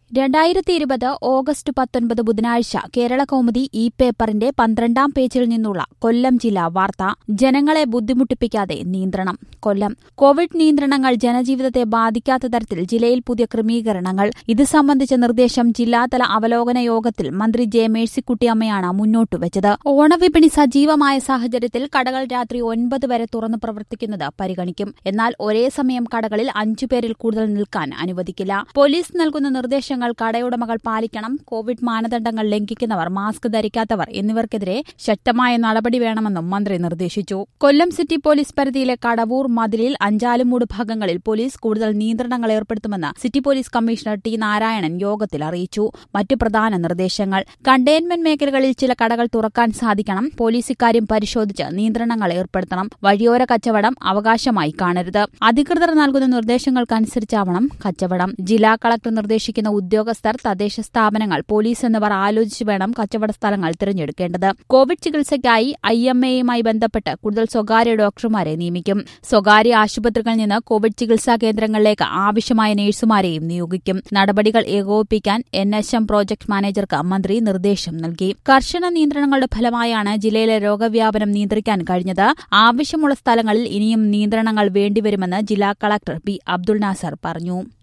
രണ്ടായിരത്തി ഇരുപത് ഓഗസ്റ്റ് പത്തൊൻപത് ബുധനാഴ്ച കേരള കൗമുദി ഇ പേപ്പറിന്റെ പന്ത്രണ്ടാം പേജിൽ നിന്നുള്ള കൊല്ലം ജില്ലാ വാർത്ത ജനങ്ങളെ ബുദ്ധിമുട്ടിപ്പിക്കാതെ നിയന്ത്രണം കൊല്ലം കോവിഡ് നിയന്ത്രണങ്ങൾ ജനജീവിതത്തെ ബാധിക്കാത്ത തരത്തിൽ ജില്ലയിൽ പുതിയ ക്രമീകരണങ്ങൾ ഇത് സംബന്ധിച്ച നിർദ്ദേശം ജില്ലാതല അവലോകന യോഗത്തിൽ മന്ത്രി ജെ മേഴ്സിക്കുട്ടിയമ്മയാണ് മുന്നോട്ടുവച്ചത് ഓണവിപണി സജീവമായ സാഹചര്യത്തിൽ കടകൾ രാത്രി ഒൻപത് വരെ തുറന്നു പ്രവർത്തിക്കുന്നത് പരിഗണിക്കും എന്നാൽ ഒരേ സമയം കടകളിൽ അഞ്ചുപേരിൽ കൂടുതൽ നിൽക്കാൻ അനുവദിക്കില്ല പോലീസ് നൽകുന്ന നിർദ്ദേശങ്ങൾ കടയുടമകൾ പാലിക്കണം കോവിഡ് മാനദണ്ഡങ്ങൾ ലംഘിക്കുന്നവർ മാസ്ക് ധരിക്കാത്തവർ എന്നിവർക്കെതിരെ ശക്തമായ നടപടി വേണമെന്നും മന്ത്രി നിർദ്ദേശിച്ചു കൊല്ലം സിറ്റി പോലീസ് പരിധിയിലെ കടവൂർ മതിലിൽ അഞ്ചാലുമൂട് ഭാഗങ്ങളിൽ പോലീസ് കൂടുതൽ നിയന്ത്രണങ്ങൾ ഏർപ്പെടുത്തുമെന്ന് city police commissioner T Narayanan യോഗത്തിൽ അറിയിച്ചു മറ്റ് പ്രധാന നിർദ്ദേശങ്ങൾ കണ്ടെയ്ൻമെന്റ് മേഖലകളിൽ ചില കടകൾ തുറക്കാൻ സാധിക്കണം പോലീസ് ഇക്കാര്യം പരിശോധിച്ച് നിയന്ത്രണങ്ങൾ ഏർപ്പെടുത്തണം വഴിയോര കച്ചവടം അവകാശമായി കാണരുത് അധികൃതർ നൽകുന്ന നിർദ്ദേശങ്ങൾക്കനുസരിച്ചാവണം കച്ചവടം ജില്ലാ കളക്ടർ നിർദ്ദേശിക്കുന്ന ഉദ്യോഗസ്ഥർ തദ്ദേശ സ്ഥാപനങ്ങൾ പോലീസ് എന്നിവർ ആലോചിച്ച് വേണം കച്ചവട സ്ഥലങ്ങൾ തിരഞ്ഞെടുക്കേണ്ടത് കോവിഡ് ചികിത്സയ്ക്കായി ഐ എം എയുമായി ബന്ധപ്പെട്ട് കൂടുതൽ സ്വകാര്യ ഡോക്ടർമാരെ നിയമിക്കും സ്വകാര്യ ആശുപത്രികളിൽ നിന്ന് കോവിഡ് ചികിത്സാ കേന്ദ്രങ്ങളിലേക്ക് ആവശ്യമായ നഴ്സുമാരെയും നിയോഗിക്കും നടപടികൾ ഏകോപിപ്പിക്കാൻ എൻ എച്ച് എം പ്രോജക്ട് മാനേജർക്ക് മന്ത്രി നിർദ്ദേശം നൽകി കർശന നിയന്ത്രണങ്ങളുടെ ഫലമായാണ് ജില്ലയിലെ രോഗവ്യാപനം നിയന്ത്രിക്കാൻ കഴിഞ്ഞത് ആവശ്യമുള്ള സ്ഥലങ്ങളിൽ ഇനിയും നിയന്ത്രണങ്ങൾ വേണ്ടിവരുമെന്ന് ജില്ലാ കളക്ടർ പി അബ്ദുൾ നാസർ പറഞ്ഞു